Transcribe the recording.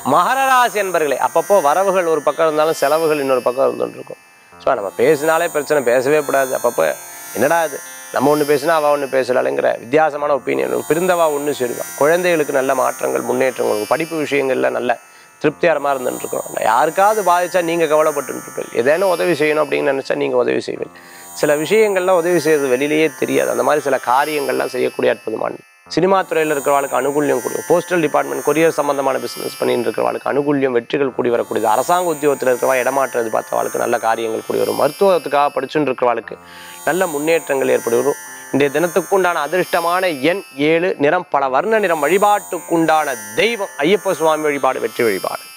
மகர ராசி என்பர்களே அப்பப்போ வரவுகள் ஒரு பக்கம் இருந்தாலும் செலவுகள் இன்னொரு பக்கம் இருந்துட்டு இருக்கும் ஸோ நம்ம பேசினாலே பிரச்சனை பேசவே கூடாது அப்பப்போ என்னடா இது நம்ம ஒன்று பேசினா அவள் ஒன்று பேசலாங்கிற வித்தியாசமான ஒப்பீனியன் பிறந்தவா ஒன்று சேருவா குழந்தைகளுக்கு நல்ல மாற்றங்கள் முன்னேற்றங்கள் உங்க படிப்பு விஷயங்கள்ல நல்ல திருப்திகரமாக இருந்துட்டு இருக்கணும் யாருக்காவது பாதிச்சா நீங்கள் கவலைப்பட்டு இருப்பீங்க ஏதேனும் உதவி செய்யணும் அப்படின்னு நினச்சா நீங்கள் உதவி செய்வீங்க சில விஷயங்கள்லாம் உதவி செய்யறது வெளியிலேயே தெரியாது அந்த மாதிரி சில காரியங்கள்லாம் செய்யக்கூடிய அற்புதமான சினிமா துறையில் இருக்கிறவளுக்கு அனுகூல்யம் கூடும் போஸ்டல் டிபார்ட்மெண்ட் கொரியர் சம்பந்தமான பிசினஸ் பண்ணிட்டு இருக்கிறவளுக்கு அனுகூல்யம் வெற்றிகள் கூடி வரக்கூடியது அரசாங்க உத்தியோகத்தில் இருக்கிறவா இடமாற்றம் எதிர்பார்த்தவாளுக்கு நல்ல காரியங்கள் கூடி வரும் மருத்துவத்துக்காக படிச்சுட்டு இருக்கிறவளுக்கு நல்ல முன்னேற்றங்கள் ஏற்படி வரும் இன்றைய தினத்துக்குண்டான அதிர்ஷ்டமான எண் ஏழு நிறம் பல வர்ண நிறம் வழிபாட்டுக்குண்டான தெய்வம் ஐயப்ப சுவாமி வழிபாடு வெற்றி வழிபாடு